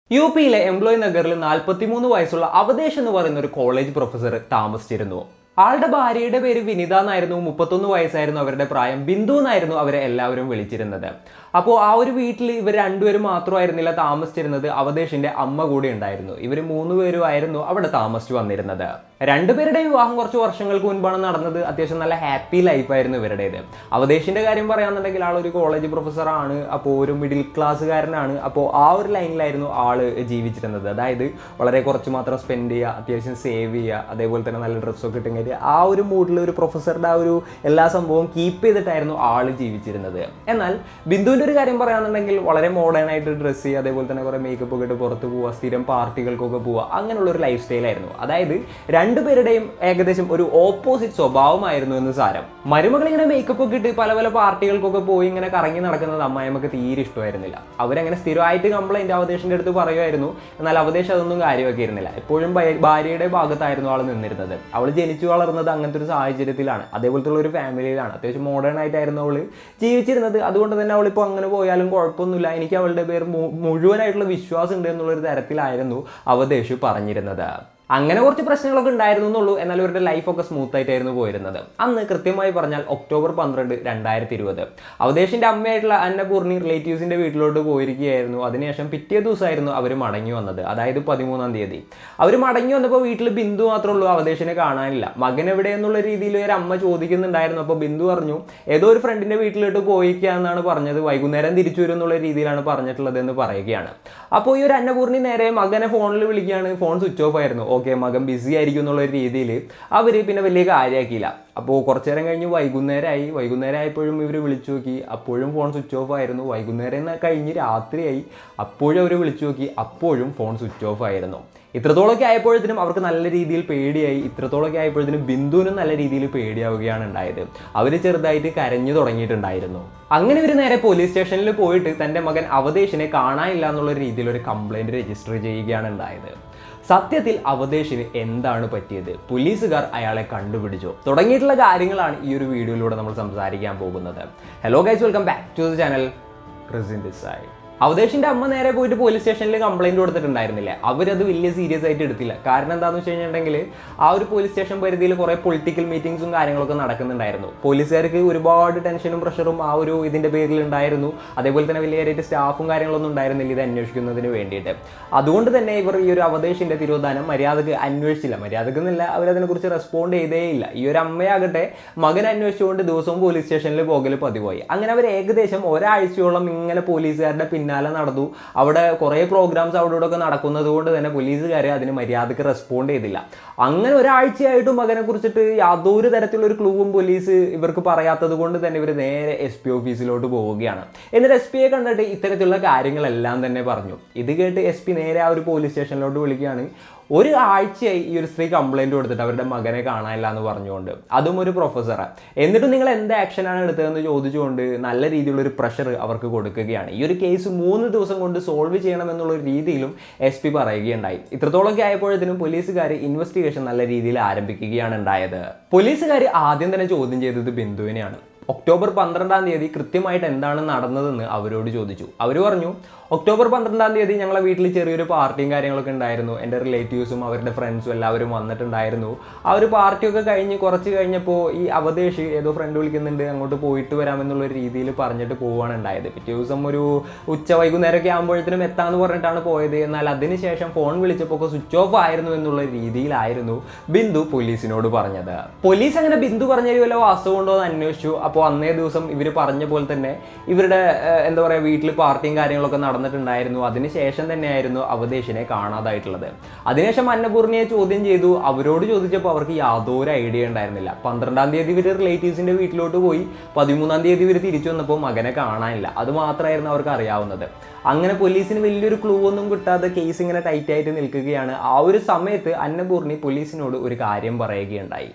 U പിയിലെ employee നഗറിൽ നാൽപ്പത്തിമൂന്ന് വയസ്സുള്ള അവദേശ് എന്ന് പറയുന്ന ഒരു കോളേജ് പ്രൊഫസർ താമസിച്ചിരുന്നു ആളുടെ ഭാര്യയുടെ പേര് വിനിത എന്നായിരുന്നു മുപ്പത്തൊന്ന് വയസ്സായിരുന്നു അവരുടെ പ്രായം ബിന്ദു എന്നായിരുന്നു അവരെ എല്ലാവരും വിളിച്ചിരുന്നത് അപ്പോൾ ആ ഒരു വീട്ടിൽ ഇവർ രണ്ടുപേരും മാത്രമായിരുന്നില്ല താമസിച്ചിരുന്നത് അവദേശിന്റെ അമ്മ കൂടി ഉണ്ടായിരുന്നു ഇവർ മൂന്ന് പേരും ആയിരുന്നു അവിടെ താമസിച്ചു വന്നിരുന്നത് രണ്ടുപേരുടെ വിവാഹം കുറച്ച് വർഷങ്ങൾക്ക് മുൻപാണ് നടന്നത് അത്യാവശ്യം നല്ല ഹാപ്പി ലൈഫായിരുന്നു ഇവരുടേത് അവദേശിന്റെ കാര്യം പറയാന്നുണ്ടെങ്കിൽ ആളൊരു കോളേജ് പ്രൊഫസറാണ് അപ്പോൾ ഒരു മിഡിൽ ക്ലാസ്സുകാരനാണ് അപ്പോൾ ആ ഒരു ലൈനിലായിരുന്നു ആള് ജീവിച്ചിരുന്നത് അതായത് വളരെ കുറച്ച് മാത്രം സ്പെൻഡ് ചെയ്യുക അത്യാവശ്യം സേവ് ചെയ്യുക അതേപോലെ തന്നെ നല്ല ഡ്രസ്സൊക്കെ ഇട്ടും കയറ്റി ആ ഒരു മൂഡിൽ ഒരു പ്രൊഫസറുടെ ആ ഒരു എല്ലാ സംഭവവും കീപ്പ് ചെയ്തിട്ടായിരുന്നു ആള് ജീവിച്ചിരുന്നത് എന്നാൽ ബിന്ദുവിൻ്റെ ഒരു കാര്യം പറയാന്നുണ്ടെങ്കിൽ വളരെ മോഡേൺ ആയിട്ട് ഡ്രസ്സ് ചെയ്യുക അതേപോലെ തന്നെ കുറേ മേക്കപ്പ് ഒക്കെ ഇട്ട് പുറത്ത് പോവുക സ്ഥിരം പാർട്ടികൾക്കൊക്കെ പോവുക അങ്ങനെയുള്ള ഒരു ലൈഫ് സ്റ്റൈലായിരുന്നു അതായത് രണ്ടുപേരുടെയും ഏകദേശം ഒരു ഓപ്പോസിറ്റ് സ്വഭാവമായിരുന്നു എന്ന് സാരം മരുമകൾ ഇങ്ങനെ മേക്കപ്പ് ഒക്കെ ഇട്ട് പല പല പാർട്ടികൾക്കൊക്കെ പോയി ഇങ്ങനെ കറങ്ങി നടക്കുന്നത് അമ്മായിമ്മക്ക് തീരെ ഇഷ്ടമായിരുന്നില്ല അവരങ്ങനെ സ്ഥിരമായിട്ട് കംപ്ലൈൻറ്റ് അവദേശിൻ്റെ അടുത്ത് പറയുമായിരുന്നു എന്നാൽ അവദേശം അതൊന്നും കാര്യമാക്കിയിരുന്നില്ല എപ്പോഴും ഭയ- ഭാര്യയുടെ ഭാഗത്തായിരുന്നു ആൾ നിന്നിരുന്നത് അവൾ ജനിച്ചു വളർന്നത് അങ്ങനത്തെ ഒരു സാഹചര്യത്തിലാണ് അതേപോലത്തെ ഒരു ഫാമിലിയിലാണ് അത്യാവശ്യം മോഡേൺ ആയിട്ടായിരുന്നു അവൾ ജീവിച്ചിരുന്നത് അതുകൊണ്ട് തന്നെ അവളിപ്പോൾ അങ്ങനെ പോയാലും കുഴപ്പമൊന്നുമില്ല എനിക്ക് അവളുടെ പേര് മു- മുഴുവനായിട്ടുള്ള വിശ്വാസം ഉണ്ട് എന്നുള്ളൊരു തരത്തിലായിരുന്നു അവദേശ് പറഞ്ഞിരുന്നത് അങ്ങനെ കുറച്ച് പ്രശ്നങ്ങളൊക്കെ ഉണ്ടായിരുന്നു എന്നുള്ളൂ എന്നാൽ ഇവരുടെ ലൈഫൊക്കെ സ്മൂത്ത് ആയിട്ടായിരുന്നു പോയിരുന്നത് അന്ന് കൃത്യമായി പറഞ്ഞാൽ ഒക്ടോബർ പന്ത്രണ്ട് രണ്ടായിരത്തി ഇരുപത് അവദേശിന്റെ അമ്മയായിട്ടുള്ള അന്നപൂർണി റിലേറ്റീവ്സിന്റെ വീട്ടിലോട്ട് പോയിരിക്കുകയായിരുന്നു അതിനുശേഷം പിറ്റേ ദിവസമായിരുന്നു അവർ മടങ്ങി വന്നത് അതായത് പതിമൂന്നാം തീയതി അവർ മടങ്ങി വന്നപ്പോൾ വീട്ടിൽ ബിന്ദു മാത്രമേ ഉള്ളൂ അവദേശിനെ കാണാനില്ല മകൻ എവിടെ എന്നുള്ള രീതിയിൽ ഒരു അമ്മ ചോദിക്കുന്നുണ്ടായിരുന്നു അപ്പോൾ ബിന്ദു പറഞ്ഞു ഏതോ ഒരു ഫ്രണ്ടിന്റെ വീട്ടിലോട്ട് പോയിക്കുക എന്നാണ് പറഞ്ഞത് വൈകുന്നേരം തിരിച്ചു വരും എന്നുള്ള രീതിയിലാണ് പറഞ്ഞിട്ടുള്ളത് എന്ന് പറയുകയാണ് അപ്പോൾ ഈ ഒരു അന്നപൂർണി നേരെ മകനെ ഫോണിൽ വിളിക്കുകയാണ് ഫോൺ സ്വിച്ച് ഓഫ് ആയിരുന്നു ഓക്കെ മകൻ ബിസി ആയിരിക്കും എന്നുള്ള രീതിയിൽ അവർ പിന്നെ വലിയ കാര്യമാക്കിയില്ല അപ്പോൾ കുറച്ചു നേരം കഴിഞ്ഞ് വൈകുന്നേരമായി വൈകുന്നേരം ആയപ്പോഴും ഇവർ വിളിച്ചു നോക്കി അപ്പോഴും ഫോൺ സ്വിച്ച് ഓഫ് ആയിരുന്നു വൈകുന്നേരം എന്ന് കഴിഞ്ഞ് രാത്രിയായി അപ്പോഴും അവർ വിളിച്ചു നോക്കി അപ്പോഴും ഫോൺ സ്വിച്ച് ഓഫ് ആയിരുന്നു ഇത്രത്തോളമൊക്കെ ആയപ്പോഴത്തേനും അവർക്ക് നല്ല രീതിയിൽ പേടിയായി ഇത്രത്തോളമൊക്കെ ആയപ്പോഴത്തേനും ബിന്ദുവിനും നല്ല രീതിയിൽ പേടിയാവുകയാണ് ഉണ്ടായത് അവർ ചെറുതായിട്ട് കരഞ്ഞു തുടങ്ങിയിട്ടുണ്ടായിരുന്നു അങ്ങനെ ഇവർ നേരെ പോലീസ് സ്റ്റേഷനിൽ പോയിട്ട് തൻ്റെ മകൻ അവദേശിനെ കാണാനില്ല എന്നുള്ള രീതിയിൽ ഒരു കംപ്ലൈൻറ്റ് രജിസ്റ്റർ ചെയ്യുകയാണ് ഉണ്ടായത് സത്യത്തിൽ അവദേശിന് എന്താണ് പറ്റിയത് പോലീസുകാർ അയാളെ കണ്ടുപിടിച്ചോ തുടങ്ങിയിട്ടുള്ള കാര്യങ്ങളാണ് ഈ ഒരു വീഡിയോയിലൂടെ നമ്മൾ സംസാരിക്കാൻ പോകുന്നത് hello guys welcome back to the channel പ്രസിന്റ് സൈഡ് അവദേശിന്റെ അമ്മ നേരെ പോയിട്ട് പോലീസ് സ്റ്റേഷനിൽ കംപ്ലൈന്റ് കൊടുത്തിട്ടുണ്ടായിരുന്നില്ലേ അവരത് വലിയ സീരിയസ് ആയിട്ട് എടുത്തില്ല കാരണം എന്താണെന്ന് വെച്ച് കഴിഞ്ഞിട്ടുണ്ടെങ്കിൽ ആ ഒരു പോലീസ് സ്റ്റേഷൻ പരിധിയിൽ കുറേ പൊളിറ്റിക്കൽ മീറ്റിംഗ്സും കാര്യങ്ങളൊക്കെ നടക്കുന്നുണ്ടായിരുന്നു പോലീസുകാർക്ക് ഒരുപാട് ടെൻഷനും പ്രഷറും ആ ഒരു ഇതിന്റെ പേരിൽ ഉണ്ടായിരുന്നു അതേപോലെ തന്നെ വലിയ കാര്യമായിട്ട് സ്റ്റാഫും കാര്യങ്ങളൊന്നും ഉണ്ടായിരുന്നില്ല ഇത് അന്വേഷിക്കുന്നതിന് വേണ്ടിയിട്ട് അതുകൊണ്ട് തന്നെ ഇവർ ഈ ഒരു അവദേശിന്റെ തിരോധാനം മര്യാദക്ക് അന്വേഷിച്ചില്ല മര്യാദക്ക് എന്നില്ല അവരതിനെക്കുറിച്ച് റെസ്പോണ്ട് ചെയ്തേ ഇല്ല ഈ ഒരു അമ്മയാകട്ടെ മകൻ അന്വേഷിച്ചുകൊണ്ട് ദിവസവും പോലീസ് സ്റ്റേഷനിൽ പോകൽ പതിവായി അങ്ങനെ അവർ ഏകദേശം ഒരാഴ്ചയോളം ഇങ്ങനെ പോലീസുകാരുടെ പിന്നാലെ നടന്നു അവിടെ കുറേ പ്രോഗ്രാംസ് അവിടെ ഇവിടെ ഒക്കെ നടക്കുന്നത് കൊണ്ട് തന്നെ പോലീസുകാർ അതിന് മര്യാദക്ക് റെസ്പോണ്ട് ചെയ്തില്ല അങ്ങനെ ഒരാഴ്ചയായിട്ടും മകനെ കുറിച്ചിട്ട് യാതൊരു തരത്തിലുള്ള ഒരു ക്ലൂവും പോലീസ് ഇവർക്ക് പറയാത്തത് കൊണ്ട് തന്നെ ഇവർ നേരെ എസ് പി ഓഫീസിലോട്ട് പോവുകയാണ് എന്നിട്ട് എസ് പിയെ കണ്ടിട്ട് ഇത്തരത്തിലുള്ള കാര്യങ്ങളെല്ലാം തന്നെ പറഞ്ഞു ഇത് കേട്ട് എസ് പി നേരെ ആ ഒരു പോലീസ് സ്റ്റേഷനിലോട്ട് വിളിക്കുകയാണ് ഒരു ആഴ്ചയായി ഈ ഒരു സ്ത്രീ കംപ്ലൈന്റ് കൊടുത്തിട്ട് അവരുടെ മകനെ കാണാനില്ല എന്ന് പറഞ്ഞുകൊണ്ട് അതും ഒരു പ്രൊഫസറെ എന്നിട്ടും നിങ്ങൾ എന്ത് ആക്ഷനാണ് എടുത്തതെന്ന് ചോദിച്ചുകൊണ്ട് നല്ല രീതിയിലുള്ള ഒരു പ്രഷർ അവർക്ക് കൊടുക്കുകയാണ് ഈ ഒരു കേസ് മൂന്ന് ദിവസം കൊണ്ട് സോൾവ് ചെയ്യണം എന്നുള്ള ഒരു രീതിയിലും എസ് പി പറയുകയുണ്ടായി ഇത്രത്തോളമൊക്കെ ആയപ്പോഴത്തേനും പോലീസുകാർ ഇൻവെസ്റ്റിഗേഷൻ നല്ല രീതിയിൽ ആരംഭിക്കുകയാണ് ഉണ്ടായത് പോലീസുകാർ ആദ്യം തന്നെ ചോദ്യം ചെയ്തത് ബിന്ദുവിനെയാണ് ഒക്ടോബർ പന്ത്രണ്ടാം തീയതി കൃത്യമായിട്ട് എന്താണ് നടന്നതെന്ന് അവരോട് ചോദിച്ചു അവർ പറഞ്ഞു ഒക്ടോബർ പന്ത്രണ്ടാം തീയതി ഞങ്ങളെ വീട്ടിൽ ചെറിയൊരു പാർട്ടിയും കാര്യങ്ങളൊക്കെ ഉണ്ടായിരുന്നു എൻ്റെ റിലേറ്റീവ്സും അവരുടെ ഫ്രണ്ട്സും എല്ലാവരും വന്നിട്ടുണ്ടായിരുന്നു ആ ഒരു പാർട്ടിയൊക്കെ കഴിഞ്ഞ് കുറച്ച് കഴിഞ്ഞപ്പോൾ ഈ അവദേശ് ഏതോ ഫ്രണ്ട് വിളിക്കുന്നുണ്ട് അങ്ങോട്ട് പോയിട്ട് വരാമെന്നുള്ള ഒരു രീതിയിൽ പറഞ്ഞിട്ട് പോവുകയാണ് ഉണ്ടായത് പിറ്റേ ദിവസം ഒരു ഉച്ച വൈകുന്നേരമൊക്കെ ആകുമ്പോഴത്തേനും എത്താമെന്ന് പറഞ്ഞിട്ടാണ് പോയത് എന്നാൽ അതിനുശേഷം ഫോൺ വിളിച്ചപ്പോൾ സ്വിച്ച് ഓഫ് ആയിരുന്നു എന്നുള്ള രീതിയിലായിരുന്നു ബിന്ദു പോലീസിനോട് പറഞ്ഞത് പോലീസ് അങ്ങനെ ബിന്ദു പറഞ്ഞൊരു വല്ല വാസ്തവം ഉണ്ടോ എന്ന് അന്വേഷിച്ചു അപ്പോൾ അന്നേ ദിവസം ഇവർ പറഞ്ഞ പോലെ തന്നെ ഇവരുടെ ഏഹ്, എന്താ പറയുക വീട്ടിൽ പാർട്ടിയും കാര്യങ്ങളൊക്കെ നടന്നിട്ടുണ്ടായിരുന്നു അതിനുശേഷം തന്നെയായിരുന്നു അവദേശിനെ കാണാതായിട്ടുള്ളത് അതിനുശേഷം അന്നപൂർണിയെ ചോദ്യം ചെയ്തു അവരോട് ചോദിച്ചപ്പോൾ അവർക്ക് യാതൊരു ഐഡിയ ഉണ്ടായിരുന്നില്ല പന്ത്രണ്ടാം തീയതി ഇവർ റിലേറ്റീവ്സിന്റെ വീട്ടിലോട്ട് പോയി പതിമൂന്നാം തീയതി ഇവർ തിരിച്ചു വന്നപ്പോൾ മകനെ കാണാനില്ല അത് മാത്രമായിരുന്നു അവർക്ക് അറിയാവുന്നത് അങ്ങനെ പോലീസിന് വലിയൊരു ക്ലൂ ഒന്നും കിട്ടാതെ കേസ് ഇങ്ങനെ ടൈറ്റ് ആയിട്ട് നിൽക്കുകയാണ് ആ ഒരു സമയത്ത് അന്നപൂർണി പോലീസിനോട് ഒരു കാര്യം പറയുകയുണ്ടായി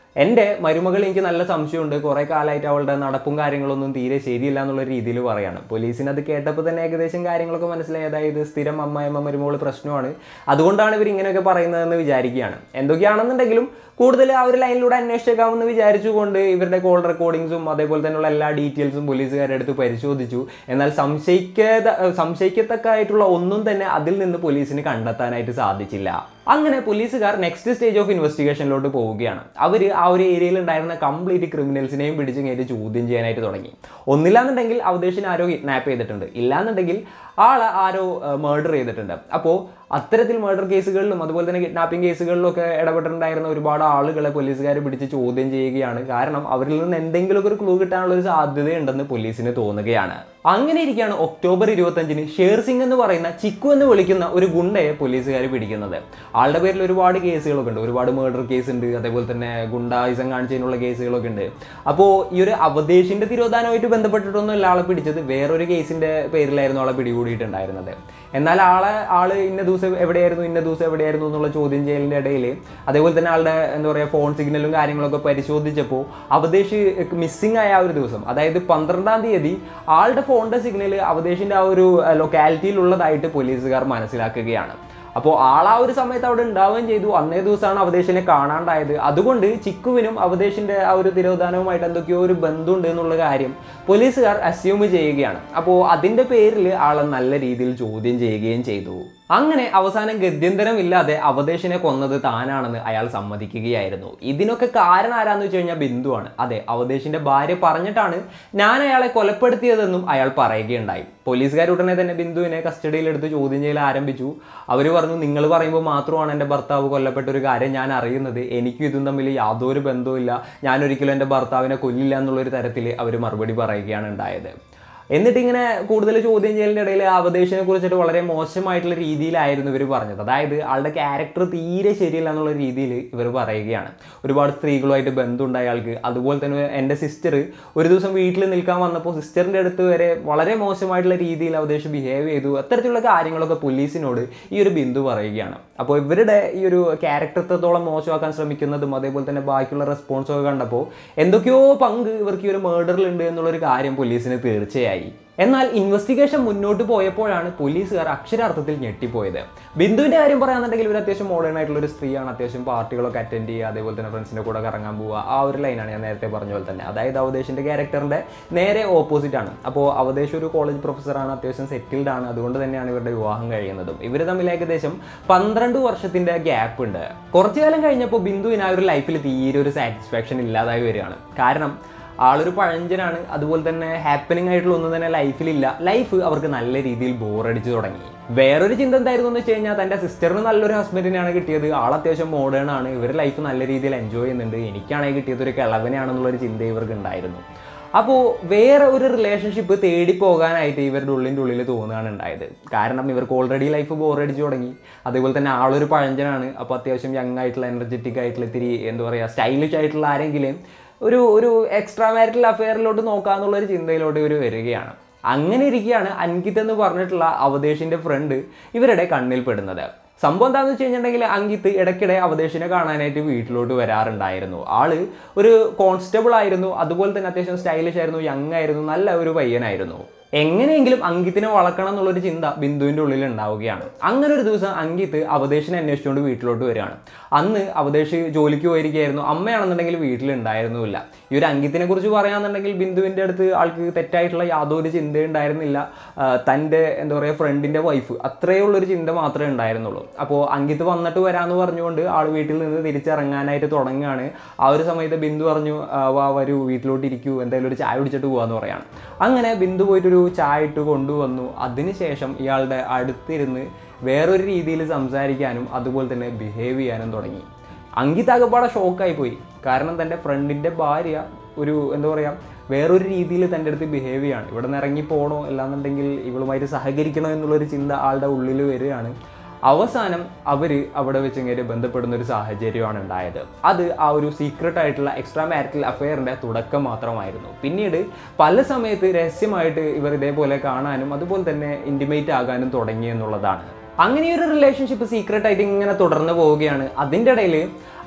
എൻ്റെ മരുമകൾ എനിക്ക് നല്ല സംശയമുണ്ട് കുറേ കാലമായിട്ട് അവളുടെ നടപ്പും കാര്യങ്ങളൊന്നും തീരെ ശരിയില്ല എന്നുള്ള രീതിയിൽ പറയാണ് പോലീസിന് അത് കേട്ടപ്പോൾ തന്നെ ഏകദേശം കാര്യങ്ങളൊക്കെ മനസ്സിലായി അതായത് സ്ഥിരം അമ്മായിമ്മ മരുമകൾ പ്രശ്നമാണ് അതുകൊണ്ടാണ് ഇവർ ഇങ്ങനെയൊക്കെ പറയുന്നതെന്ന് വിചാരിക്കുകയാണ് എന്തൊക്കെയാണെന്നുണ്ടെങ്കിലും കൂടുതൽ ആ ഒരു ലൈനിലൂടെ അന്വേഷിച്ചേക്കാമെന്ന് വിചാരിച്ചുകൊണ്ട് ഇവരുടെ കോൾ റെക്കോർഡിങ്സും അതേപോലെ തന്നെയുള്ള എല്ലാ ഡീറ്റെയിൽസും പോലീസുകാരുടെ അടുത്ത് പരിശോധിച്ചു എന്നാൽ സംശയിക്കാത സംശയിക്കത്തക്കായിട്ടുള്ള ഒന്നും തന്നെ അതിൽ നിന്ന് പോലീസിന് കണ്ടെത്താനായിട്ട് സാധിച്ചില്ല അങ്ങനെ പോലീസുകാർ നെക്സ്റ്റ് സ്റ്റേജ് ഓഫ് ഇൻവെസ്റ്റിഗേഷനിലോട്ട് പോവുകയാണ് അവർ ആ ഒരു ഏരിയയിൽ ഉണ്ടായിരുന്ന കംപ്ലീറ്റ് ക്രിമിനൽസിനെയും പിടിച്ച് കയറ്റി ചോദ്യം ചെയ്യാനായിട്ട് തുടങ്ങി ഒന്നില്ലാന്നുണ്ടെങ്കിൽ അവദേശിന് ആരോ കിഡ്നാപ്പ് ചെയ്തിട്ടുണ്ട് ഇല്ലാന്നുണ്ടെങ്കിൽ ആളെ ആരോ മർഡർ ചെയ്തിട്ടുണ്ട് അപ്പോൾ അത്തരത്തിൽ മർഡർ കേസുകളിലും അതുപോലെ തന്നെ കിഡ്നാപ്പിംഗ് കേസുകളിലൊക്കെ ഇടപെട്ടിട്ടുണ്ടായിരുന്ന ഒരുപാട് ആളുകളെ പോലീസുകാർ പിടിച്ച് ചോദ്യം ചെയ്യുകയാണ് കാരണം അവരിൽ നിന്ന് എന്തെങ്കിലുമൊക്കെ ഒരു ക്ലൂ കിട്ടാനുള്ള ഒരു സാധ്യതയുണ്ടെന്ന് പോലീസിന് തോന്നുകയാണ് അങ്ങനെ ഇരിക്കുകയാണ് ഒക്ടോബർ ഇരുപത്തഞ്ചിന് ഷേർ സിംഗ് എന്ന് പറയുന്ന ചിക്കു എന്ന് വിളിക്കുന്ന ഒരു ഗുണ്ടയെ പോലീസുകാർ പിടിക്കുന്നത് ആളുടെ പേരിൽ ഒരുപാട് കേസുകളൊക്കെ ഉണ്ട് ഒരുപാട് മർഡർ കേസ് ഉണ്ട് അതേപോലെ തന്നെ ഗുണ്ടായുസം കാണിച്ചതിനുള്ള കേസുകളൊക്കെ ഉണ്ട് അപ്പോൾ ഈ ഒരു അവദേശിന്റെ തിരോധാനമായിട്ട് ബന്ധപ്പെട്ടിട്ടൊന്നും അല്ല ആളെ പിടിച്ചത് വേറൊരു കേസിന്റെ പേരിലായിരുന്നു ആളെ പിടികൂടിയിട്ടുണ്ടായിരുന്നത് എന്നാൽ ആളെ ആള് ഇന്ന ദിവസം എവിടെയായിരുന്നു ഇന്ന ദിവസം എവിടെയായിരുന്നു എന്നുള്ള ചോദ്യം ചെയ്യലിന്റെ ഇടയിൽ അതേപോലെ തന്നെ ആളുടെ എന്താ പറയുക ഫോൺ സിഗ്നലും കാര്യങ്ങളൊക്കെ പരിശോധിച്ചപ്പോൾ അവദേശ് മിസ്സിംഗ് ആയ ആ ഒരു ദിവസം അതായത് പന്ത്രണ്ടാം തീയതി ആളുടെ ഫോണിന്റെ സിഗ്നൽ അവദേശിന്റെ ആ ഒരു ലൊക്കാലിറ്റിയിലുള്ളതായിട്ട് പോലീസുകാർ മനസ്സിലാക്കുകയാണ് അപ്പോൾ ആൾ ആ ഒരു സമയത്ത് അവിടെ ഉണ്ടാവുകയും ചെയ്തു അന്നേ ദിവസമാണ് അവദേശിനെ കാണാണ്ടായത് അതുകൊണ്ട് ചിക്കുവിനും അവദേശിന്റെ ആ ഒരു തിരോധാനവുമായിട്ട് എന്തൊക്കെയോ ഒരു ബന്ധമുണ്ട് എന്നുള്ള കാര്യം പോലീസുകാർ അസ്യൂം ചെയ്യുകയാണ് അപ്പോൾ അതിന്റെ പേരിൽ ആളെ നല്ല രീതിയിൽ ചോദ്യം ചെയ്യുകയും ചെയ്തു അങ്ങനെ അവസാനം ഗത്യന്തരമില്ലാതെ അവദേശിനെ കൊന്നത് താനാണെന്ന് അയാൾ സമ്മതിക്കുകയായിരുന്നു ഇതിനൊക്കെ കാരണം ആരാന്ന് വെച്ച് കഴിഞ്ഞാൽ ബിന്ദുവാണ് അതെ അവദേശിന്റെ ഭാര്യ പറഞ്ഞിട്ടാണ് ഞാൻ അയാളെ കൊലപ്പെടുത്തിയതെന്നും അയാൾ പറയുകയുണ്ടായി പോലീസുകാർ ഉടനെ തന്നെ ബിന്ദുവിനെ കസ്റ്റഡിയിലെടുത്ത് ചോദ്യം ചെയ്യൽ ആരംഭിച്ചു അവർ പറഞ്ഞു നിങ്ങൾ പറയുമ്പോൾ മാത്രമാണ് എൻ്റെ ഭർത്താവ് കൊല്ലപ്പെട്ട ഒരു കാര്യം ഞാൻ അറിയുന്നത് എനിക്കും ഇതും തമ്മിൽ യാതൊരു ബന്ധവുമില്ല ഞാൻ ഒരിക്കലും എൻ്റെ ഭർത്താവിനെ കൊല്ലില്ല എന്നുള്ളൊരു തരത്തിൽ അവർ മറുപടി പറയുകയാണ് ഉണ്ടായത് എന്നിട്ട് ഇങ്ങനെ കൂടുതൽ ചോദ്യം ചെയ്യലിൻ്റെ ഇടയിൽ അവദേശിനെ കുറിച്ചിട്ട് വളരെ മോശമായിട്ടുള്ള രീതിയിലായിരുന്നു ഇവർ പറഞ്ഞത് അതായത് ആളുടെ ക്യാരക്ടർ തീരെ ശരിയല്ല എന്നുള്ള രീതിയിൽ ഇവർ പറയുകയാണ് ഒരുപാട് സ്ത്രീകളുമായിട്ട് ബന്ധമുണ്ട് അയാൾക്ക് അതുപോലെ തന്നെ എൻ്റെ സിസ്റ്റർ ഒരു ദിവസം വീട്ടിൽ നിൽക്കാൻ വന്നപ്പോൾ സിസ്റ്ററിൻ്റെ അടുത്ത് വരെ വളരെ മോശമായിട്ടുള്ള രീതിയിൽ അവദേശം ബിഹേവ് ചെയ്തു അത്തരത്തിലുള്ള കാര്യങ്ങളൊക്കെ പോലീസിനോട് ഈ ഒരു ബിന്ദു പറയുകയാണ് അപ്പോൾ ഇവരുടെ ഈ ഒരു ക്യാരക്ടർ എത്രത്തോളം മോശമാക്കാൻ ശ്രമിക്കുന്നതും അതേപോലെ തന്നെ ബാക്കിയുള്ള റെസ്പോൺസും ഒക്കെ കണ്ടപ്പോൾ എന്തൊക്കെയോ പങ്ക് ഇവർക്ക് ഈ ഒരു മേർഡറിലുണ്ട് എന്നുള്ളൊരു കാര്യം പോലീസിന് തീർച്ചയായി എന്നാൽ ഇൻവെസ്റ്റിഗേഷൻ മുന്നോട്ട് പോയപ്പോഴാണ് പോലീസുകാർ അക്ഷരാർത്ഥത്തിൽ ഞെട്ടിപ്പോയത് ബിന്ദുവിന്റെ കാര്യം പറയാന്നുണ്ടെങ്കിൽ ഇവർ അത്യാവശ്യം മോഡേൺ ആയിട്ടുള്ള ഒരു സ്ത്രീയാണ് അത്യാവശ്യം പാർട്ടികളൊക്കെ അറ്റൻഡ് ചെയ്യുക അതേപോലെ തന്നെ ഫ്രണ്ട്സിന്റെ കൂടെ കറങ്ങാൻ പോവുക ആ ഒരു ലൈനാണ് ഞാൻ നേരത്തെ പറഞ്ഞ പോലെ തന്നെ അതായത് അവദേശിന്റെ ക്യാരക്ടറിന്റെ നേരെ ഓപ്പോസിറ്റ് ആണ് അപ്പോൾ അവദേശ് ഒരു കോളേജ് പ്രൊഫസറാണ് അത്യാവശ്യം സെറ്റിൽഡ് ആണ് അതുകൊണ്ട് തന്നെയാണ് ഇവരുടെ വിവാഹം കഴിയുന്നതും ഇവർ തമ്മിൽ ഏകദേശം പന്ത്രണ്ട് വർഷത്തിന്റെ ഗ്യാപ്പ് ഉണ്ട് കുറച്ചു കാലം കഴിഞ്ഞപ്പോൾ ബിന്ദുവിന് ആ ഒരു ലൈഫിൽ തീരെ ഒരു സാറ്റിസ്ഫാക്ഷൻ ഇല്ലാതായി വരികയാണ് കാരണം ആളൊരു പഴഞ്ചനാണ് അതുപോലെ തന്നെ ഹാപ്പനിങ് ആയിട്ടുള്ള ഒന്നും തന്നെ ലൈഫിലില്ല ലൈഫ് അവർക്ക് നല്ല രീതിയിൽ ബോറടിച്ചു തുടങ്ങി വേറൊരു ചിന്ത എന്തായിരുന്നു എന്ന് വെച്ച് കഴിഞ്ഞാൽ തൻ്റെ സിസ്റ്ററിന് നല്ലൊരു ഹസ്ബൻഡിനെയാണ് കിട്ടിയത് ആൾ അത്യാവശ്യം മോഡേൺ ആണ് ഇവർ ലൈഫ് നല്ല രീതിയിൽ എൻജോയ് ചെയ്യുന്നുണ്ട് എനിക്കാണെങ്കിൽ കിട്ടിയത് ഒരു കിളവനെയാണെന്നുള്ളൊരു ചിന്ത ഇവർക്ക് ഉണ്ടായിരുന്നു അപ്പോൾ വേറെ ഒരു റിലേഷൻഷിപ്പ് തേടി പോകാനായിട്ട് ഇവരുടെ ഉള്ളിൻ്റെ ഉള്ളിൽ തോന്നുകയാണ് ഉണ്ടായത് കാരണം ഇവർക്ക് ഓൾറെഡി ലൈഫ് ബോറടിച്ചു തുടങ്ങി അതേപോലെ തന്നെ ആളൊരു പഴഞ്ചനാണ് അപ്പോൾ അത്യാവശ്യം യങ് ആയിട്ടുള്ള എനർജറ്റിക് ആയിട്ടുള്ള ഇത്തിരി എന്താ പറയുക സ്റ്റൈലിഷ് ആയിട്ടുള്ള ആരെങ്കിലും ഒരു ഒരു എക്സ്ട്രാ മാരിറ്റൽ അഫെയറിലോട്ട് നോക്കാന്നുള്ളൊരു ചിന്തയിലോട്ട് ഇവർ വരികയാണ് അങ്ങനെ ഇരിക്കുകയാണ് അൻകിത് എന്ന് പറഞ്ഞിട്ടുള്ള അവദേശിൻ്റെ ഫ്രണ്ട് ഇവരുടെ കണ്ണിൽ പെടുന്നത് സംഭവം എന്താണെന്ന് വെച്ച് കഴിഞ്ഞിട്ടുണ്ടെങ്കിൽ അങ്കിത്ത് ഇടയ്ക്കിടെ അവദേശിനെ കാണാനായിട്ട് വീട്ടിലോട്ട് വരാറുണ്ടായിരുന്നു ആള് ഒരു കോൺസ്റ്റബിൾ ആയിരുന്നു അതുപോലെ തന്നെ അത്യാവശ്യം സ്റ്റൈലിഷ് ആയിരുന്നു യങ് ആയിരുന്നു നല്ല ഒരു പയ്യനായിരുന്നു എങ്ങനെയെങ്കിലും അങ്കിത്തിനെ വളർക്കണം എന്നുള്ളൊരു ചിന്ത ബിന്ദുവിൻ്റെ ഉള്ളിൽ ഉണ്ടാവുകയാണ് അങ്ങനെ ഒരു ദിവസം അങ്കിത്ത് അവദേശിനെ അന്വേഷിച്ചുകൊണ്ട് വീട്ടിലോട്ട് വരികയാണ് അന്ന് അവദേശ് ജോലിക്ക് പോയിരിക്കുകയായിരുന്നു അമ്മയാണെന്നുണ്ടെങ്കിൽ വീട്ടിലുണ്ടായിരുന്നില്ല ഈ ഒരു അങ്കിത്തിനെ കുറിച്ച് പറയാന്നുണ്ടെങ്കിൽ ബിന്ദുവിൻ്റെ അടുത്ത് ആൾക്ക് തെറ്റായിട്ടുള്ള യാതൊരു ചിന്തയും ഉണ്ടായിരുന്നില്ല ആ, തൻ്റെ എന്താ പറയുക ഫ്രണ്ടിൻ്റെ വൈഫ് അത്രയേ ഉള്ളൊരു ചിന്ത മാത്രമേ ഉണ്ടായിരുന്നുള്ളൂ അപ്പോൾ അങ്കിത്ത് വന്നിട്ട് വരാമെന്ന് പറഞ്ഞുകൊണ്ട് ആൾ വീട്ടിൽ നിന്ന് തിരിച്ചിറങ്ങാനായിട്ട് തുടങ്ങുകയാണ് ആ ഒരു സമയത്ത് ബിന്ദു പറഞ്ഞു "ആ, വാ വരൂ വീട്ടിലോട്ട് ഇരിക്കൂ എന്തായാലും ഒരു ചായ കുടിച്ചിട്ട് പോകാമെന്ന് പറയാണ് അങ്ങനെ ബിന്ദു പോയിട്ടൊരു ചായ ഇട്ട് കൊണ്ടുവന്നു അതിനുശേഷം ഇയാളുടെ അടുത്തിരുന്ന് വേറൊരു രീതിയിൽ സംസാരിക്കാനും അതുപോലെ തന്നെ ബിഹേവ് ചെയ്യാനും തുടങ്ങി അങ്കിത് ആകെപ്പാടെ ഷോക്കായി പോയി കാരണം തൻ്റെ ഫ്രണ്ടിൻ്റെ ഭാര്യ ഒരു എന്താ പറയുക വേറൊരു രീതിയിൽ തൻ്റെ അടുത്ത് ബിഹേവ് ചെയ്യാണ് ഇവിടെ നിന്ന് ഇറങ്ങി പോകണോ അല്ലാന്നുണ്ടെങ്കിൽ ഇവളുമായിട്ട് സഹകരിക്കണോ എന്നുള്ളൊരു ചിന്ത ആളുടെ ഉള്ളിൽ വരികയാണ് അവസാനം അവർ അവിടെ വെച്ച് ഇങ്ങനെ ബന്ധപ്പെടുന്ന ഒരു സാഹചര്യമാണ് ഉണ്ടായത് അത് ആ ഒരു സീക്രട്ട് ആയിട്ടുള്ള എക്സ്ട്രാ മാരിറ്റൽ അഫെയറിൻ്റെ തുടക്കം മാത്രമായിരുന്നു പിന്നീട് പല സമയത്ത് രഹസ്യമായിട്ട് ഇവർ ഇതേപോലെ കാണാനും അതുപോലെ തന്നെ ഇൻറ്റിമേറ്റ് ആകാനും തുടങ്ങി എന്നുള്ളതാണ് അങ്ങനെ ഒരു റിലേഷൻഷിപ്പ് സീക്രട്ട് ആയിട്ട് ഇങ്ങനെ തുടർന്ന് പോവുകയാണ് അതിൻ്റെ ഇടയിൽ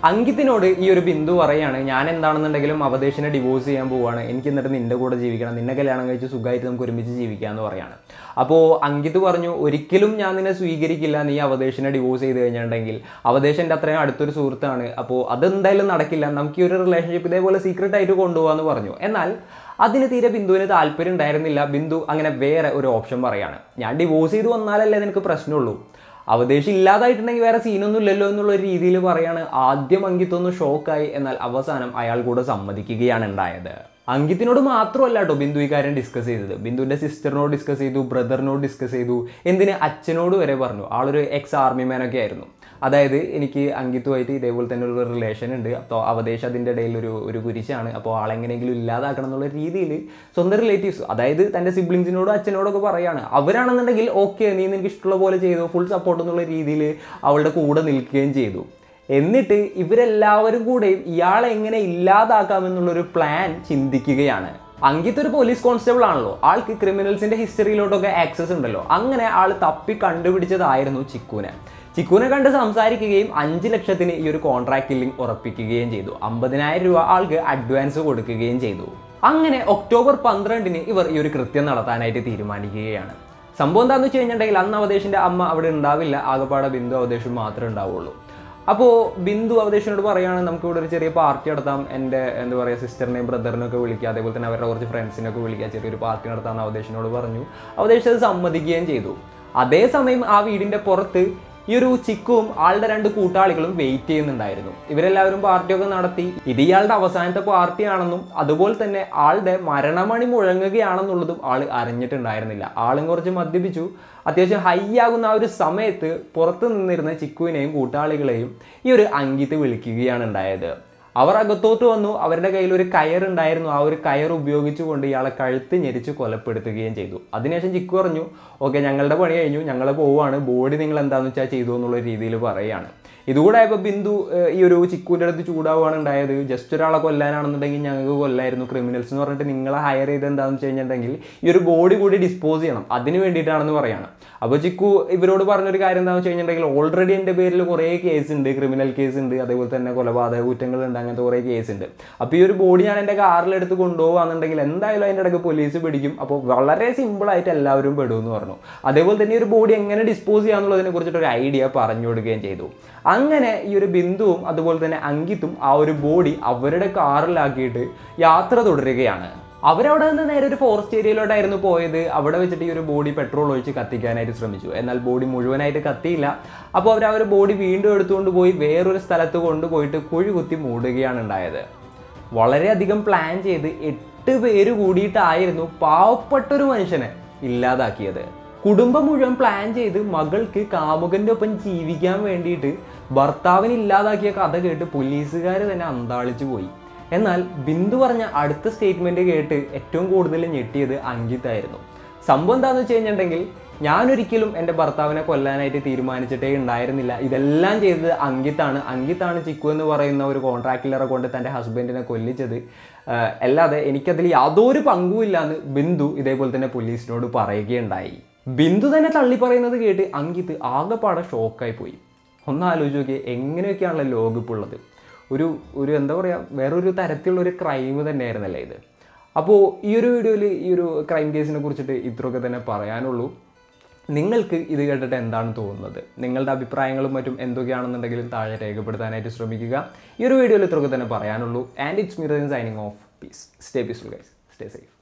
അങ്കിത്തിനോട് ഈ ഒരു ബിന്ദു പറയാണ് ഞാൻ എന്താണെന്നുണ്ടെങ്കിലും അവദേശിനെ ഡിവോഴ്സ് ചെയ്യാൻ പോവാണ് എനിക്ക് എന്നിട്ട് നിന്റെ കൂടെ ജീവിക്കണം നിന്നെ കല്യാണം കഴിച്ച് സുഖമായിട്ട് നമുക്ക് ഒരുമിച്ച് ജീവിക്കാമെന്ന് പറയാണ് അപ്പോൾ അങ്കിത് പറഞ്ഞു ഒരിക്കലും ഞാൻ നിന്നെ സ്വീകരിക്കില്ല നീ അവദേശിനെ ഡിവോഴ്സ് ചെയ്ത് കഴിഞ്ഞിട്ടുണ്ടെങ്കിൽ അവദേശ് എൻ്റെ അത്രയും അടുത്തൊരു സുഹൃത്താണ് അപ്പോൾ അതെന്തായാലും നടക്കില്ല നമുക്ക് ഈ ഒരു റിലേഷൻഷിപ്പ് ഇതേപോലെ സീക്രട്ട് ആയിട്ട് കൊണ്ടുപോകാമെന്ന് പറഞ്ഞു എന്നാൽ അതിന് തീരെ ബിന്ദുവിന് താല്പര്യം ഉണ്ടായിരുന്നില്ല ബിന്ദു അങ്ങനെ വേറെ ഒരു ഓപ്ഷൻ പറയാണ് ഞാൻ ഡിവോഴ്സ് ചെയ്ത് വന്നാലല്ലേ നിനക്ക് പ്രശ്നമുള്ളൂ അവദേശം ഇല്ലാതായിട്ടുണ്ടെങ്കിൽ വേറെ സീനൊന്നും ഇല്ലല്ലോ എന്നുള്ള ഒരു രീതിയിൽ പറയാണ് ആദ്യം അങ്കിത്തൊന്ന് ഷോക്കായി എന്നാൽ അവസാനം അയാൾ കൂടെ സമ്മതിക്കുകയാണ് ഉണ്ടായത് അങ്കിത്തിനോട് മാത്രമല്ല കേട്ടോ ബിന്ദു ഈ കാര്യം ഡിസ്കസ് ചെയ്തത് ബിന്ദുവിൻ്റെ സിസ്റ്ററിനോട് ഡിസ്കസ് ചെയ്തു ബ്രദറിനോട് ഡിസ്കസ് ചെയ്തു എന്തിന് അച്ഛനോട് വരെ പറഞ്ഞു ആളൊരു എക്സ് ആർമി മാനൊക്കെ ആയിരുന്നു അതായത് എനിക്ക് അങ്കിത്തുമായിട്ട് ഇതേപോലെ തന്നെ ഒരു റിലേഷൻ ഉണ്ട് അപ്പോൾ അവദേശം അതിൻ്റെ ഇടയിൽ ഒരു ഒരു കുരിശാണ് അപ്പോൾ ആളെങ്ങനെയെങ്കിലും ഇല്ലാതാക്കണം എന്നുള്ള രീതിയിൽ സ്വന്തം റിലേറ്റീവ്സ് അതായത് തൻ്റെ സിബ്ലിങ്സിനോടും അച്ഛനോടൊക്കെ പറയാണ് അവരാണെന്നുണ്ടെങ്കിൽ ഓക്കെ നീ നിനക്ക് ഇഷ്ടമുള്ള പോലെ ചെയ്തു ഫുൾ സപ്പോർട്ട് എന്നുള്ള രീതിയിൽ അവളുടെ കൂടെ നിൽക്കുകയും ചെയ്തു എന്നിട്ട് ഇവരെല്ലാവരും കൂടെയും ഇയാളെ എങ്ങനെ ഇല്ലാതാക്കാമെന്നുള്ളൊരു പ്ലാൻ ചിന്തിക്കുകയാണ് അങ്കിത് ഒരു പോലീസ് കോൺസ്റ്റബിൾ ആണല്ലോ ആൾക്ക് ക്രിമിനൽസിന്റെ ഹിസ്റ്ററിയിലോട്ടൊക്കെ ആക്സസ് ഉണ്ടല്ലോ അങ്ങനെ ആൾ തപ്പി കണ്ടുപിടിച്ചതായിരുന്നു ചിക്കുനെ ചിക്കുനെ കണ്ട് സംസാരിക്കുകയും അഞ്ച് ലക്ഷത്തിന് ഈ ഒരു കോൺട്രാക്ട് കില്ലിംഗ് ഉറപ്പിക്കുകയും ചെയ്തു അമ്പതിനായിരം രൂപ ആൾക്ക് അഡ്വാൻസ് കൊടുക്കുകയും ചെയ്തു അങ്ങനെ ഒക്ടോബർ പന്ത്രണ്ടിന് ഇവർ ഈ ഒരു കൃത്യം നടത്താനായിട്ട് തീരുമാനിക്കുകയാണ് സംഭവം എന്താണെന്ന് വെച്ച് കഴിഞ്ഞിട്ടുണ്ടെങ്കിൽ അന്ന് അവദേശിന്റെ അമ്മ അവിടെ ഉണ്ടാവില്ല ആകപ്പാടെ ബിന്ദു അവദേശം മാത്രമേ ഉണ്ടാവുള്ളൂ അപ്പോൾ ബിന്ദു അവദേശിനോട് പറയുകയാണ് നമുക്ക് ഇവിടെ ഒരു ചെറിയ പാർട്ടി നടത്താം എൻ്റെ എന്താ പറയുക സിസ്റ്ററിനെയും ബ്രദറിനെയും ഒക്കെ വിളിക്കുക അതേപോലെ തന്നെ അവരുടെ കുറച്ച് ഫ്രണ്ട്സിനൊക്കെ വിളിക്കുക ചെറിയൊരു പാർട്ടി നടത്താമെന്ന് അവദേശിനോട് പറഞ്ഞു അവദേശ് അത് സമ്മതിക്കുകയും ചെയ്തു അതേസമയം ആ വീടിൻ്റെ പുറത്ത് ഈ ഒരു ചിക്കുവും ആളുടെ രണ്ട് കൂട്ടാളികളും വെയിറ്റ് ചെയ്യുന്നുണ്ടായിരുന്നു ഇവരെല്ലാവരും പാർട്ടിയൊക്കെ നടത്തി ഇത് ഇയാളുടെ അവസാനത്തെ പാർട്ടിയാണെന്നും അതുപോലെ തന്നെ ആളുടെ മരണമണി മുഴങ്ങുകയാണെന്നുള്ളതും ആൾ അറിഞ്ഞിട്ടുണ്ടായിരുന്നില്ല ആളും കുറച്ച് മദ്യപിച്ചു അത്യാവശ്യം ഹൈ ആകുന്ന ആ ഒരു സമയത്ത് പുറത്ത് നിന്നിരുന്ന ചിക്കുവിനെയും കൂട്ടാളികളെയും ഈ ഒരു അങ്കിത്ത് വിളിക്കുകയാണ് ഉണ്ടായത് അവർ അകത്തോട്ട് വന്നു അവരുടെ കയ്യിൽ ഒരു കയറുണ്ടായിരുന്നു ആ ഒരു കയർ ഉപയോഗിച്ചുകൊണ്ട് ഇയാളെ കഴുത്ത് ഞെരിച്ച് കൊലപ്പെടുത്തുകയും ചെയ്തു അതിനുശേഷം ചിക്കു പറഞ്ഞു ഓക്കെ ഞങ്ങളുടെ പണി കഴിഞ്ഞു ഞങ്ങൾ പോവുകയാണ് ബോഡി നിങ്ങൾ എന്താണെന്ന് വെച്ചാൽ ചെയ്തു എന്നുള്ള രീതിയിൽ പറയുകയാണ് ഇതുകൂടെ ആയപ്പോൾ ബിന്ദു ഏഹ്, ഈ ഒരു ചിക്കുവിൻ്റെ അടുത്ത് ചൂടാവുകയാണ് ഉണ്ടായത് ജസ്റ്റ് ഒരാളെ കൊല്ലാനാണെന്നുണ്ടെങ്കിൽ ഞങ്ങൾക്ക് കൊല്ലായിരുന്നു ക്രിമിനൽസ് എന്ന് പറഞ്ഞിട്ട് നിങ്ങളെ ഹയർ ചെയ്ത് എന്താണെന്ന് വെച്ച് കഴിഞ്ഞിട്ടുണ്ടെങ്കിൽ ഈ ഒരു ബോഡി കൂടി ഡിസ്പോസ് ചെയ്യണം അതിന് വേണ്ടിയിട്ടാണെന്ന് പറയാണ് അപ്പോൾ ചിക്കു ഇവരോട് പറഞ്ഞൊരു കാര്യം എന്താണെന്ന് വെച്ച് കഴിഞ്ഞിട്ടുണ്ടെങ്കിൽ ഓൾറെഡി എൻ്റെ പേരിൽ കുറേ കേസ് ഉണ്ട് ക്രിമിനൽ കേസ് ഉണ്ട് അതേപോലെ തന്നെ കൊലപാതക കുറ്റങ്ങളുണ്ട് അങ്ങനത്തെ കുറേ കേസ് ഉണ്ട് അപ്പോൾ ഈ ഒരു ബോഡി ഞാൻ എൻ്റെ കാറിലെടുത്ത് കൊണ്ടുപോകുകയാണെന്നുണ്ടെങ്കിൽ എന്തായാലും അതിൻ്റെ ഇടയ്ക്ക് പോലീസ് പിടിക്കും അപ്പോൾ വളരെ സിമ്പിളായിട്ട് എല്ലാവരും പെടുമെന്ന് പറഞ്ഞു അതേപോലെ തന്നെ ഈ ഒരു ബോഡി എങ്ങനെ ഡിസ്പോസ് ചെയ്യാന്നുള്ളതിനെ കുറിച്ചിട്ട് ഒരു ഐഡിയ പറഞ്ഞു കൊടുക്കുകയും ചെയ്തു അങ്ങനെ ഈ ഒരു ബിന്ദുവും അതുപോലെ തന്നെ അങ്കിത്തും ആ ഒരു ബോഡി അവരുടെ കാറിലാക്കിയിട്ട് യാത്ര തുടരുകയാണ് അവരവിടെ നിന്ന് നേരെ ഒരു ഫോറസ്റ്റ് ഏരിയയിലോട്ടായിരുന്നു പോയത് അവിടെ വെച്ചിട്ട് ഈ ഒരു ബോഡി പെട്രോൾ ഒഴിച്ച് കത്തിക്കാനായിട്ട് ശ്രമിച്ചു എന്നാൽ ബോഡി മുഴുവനായിട്ട് കത്തിയില്ല അപ്പോൾ അവർ ആ ഒരു ബോഡി വീണ്ടും എടുത്തുകൊണ്ട് പോയി വേറൊരു സ്ഥലത്ത് കൊണ്ടുപോയിട്ട് കുഴി കുത്തി മൂടുകയാണ് ഉണ്ടായത് വളരെയധികം പ്ലാൻ ചെയ്ത് എട്ട് പേര് കൂടിയിട്ടായിരുന്നു പാവപ്പെട്ടൊരു മനുഷ്യനെ ഇല്ലാതാക്കിയത് കുടുംബം മുഴുവൻ പ്ലാൻ ചെയ്ത് മകൾക്ക് കാമുകന്റെ ഒപ്പം ജീവിക്കാൻ വേണ്ടിയിട്ട് ഭർത്താവിനെ ഇല്ലാതാക്കിയ കഥ കേട്ട് പോലീസുകാർ തന്നെ അന്താളിച്ചു പോയി എന്നാൽ ബിന്ദു പറഞ്ഞ അടുത്ത സ്റ്റേറ്റ്മെന്റ് കേട്ട് ഏറ്റവും കൂടുതൽ ഞെട്ടിയത് അങ്കിത്തായിരുന്നു സംഭവം എന്താണെന്ന് വെച്ച് കഴിഞ്ഞിട്ടുണ്ടെങ്കിൽ ഞാനൊരിക്കലും എൻ്റെ ഭർത്താവിനെ കൊല്ലാനായിട്ട് തീരുമാനിച്ചിട്ടേ ഉണ്ടായിരുന്നില്ല ഇതെല്ലാം ചെയ്തത് അങ്കിത്താണ് അങ്കിത്താണ് ചിക്കു എന്ന് പറയുന്ന ഒരു കോൺട്രാക്റ്റിലറെ കൊണ്ട് തൻ്റെ ഹസ്ബൻഡിനെ കൊല്ലിച്ചത് ആഹ് അല്ലാതെ എനിക്കതിൽ യാതൊരു പങ്കുമില്ല എന്ന് ബിന്ദു ഇതേപോലെ തന്നെ പോലീസിനോട് പറയുകയുണ്ടായി ബിന്ദു തന്നെ തള്ളി പറയുന്നത് കേട്ട് അങ്കിത്ത് ആകെപ്പാടെ ഷോക്കായി പോയി ഒന്ന് ആലോചിച്ച് നോക്കിയേ എങ്ങനെയൊക്കെയാണല്ലോ ലോകപ്പ് ഉള്ളത് ഒരു ഒരു എന്താ പറയുക വേറൊരു തരത്തിലുള്ള ഒരു ക്രൈം തന്നെയായിരുന്നല്ലേ ഇത് അപ്പോൾ ഈ ഒരു വീഡിയോയിൽ ഈ ഒരു ക്രൈം കേസിനെ കുറിച്ചിട്ട് ഇത്രയൊക്കെ തന്നെ പറയാനുള്ളൂ നിങ്ങൾക്ക് ഇത് കേട്ടിട്ട് എന്താണ് തോന്നുന്നത് നിങ്ങളുടെ അഭിപ്രായങ്ങളും മറ്റും എന്തൊക്കെയാണെന്നുണ്ടെങ്കിലും താഴെ രേഖപ്പെടുത്താനായിട്ട് ശ്രമിക്കുക ഈ ഒരു വീഡിയോയിൽ ഇത്രയൊക്കെ തന്നെ പറയാനുള്ളൂ and it's me signing off peace stay peaceful guys stay safe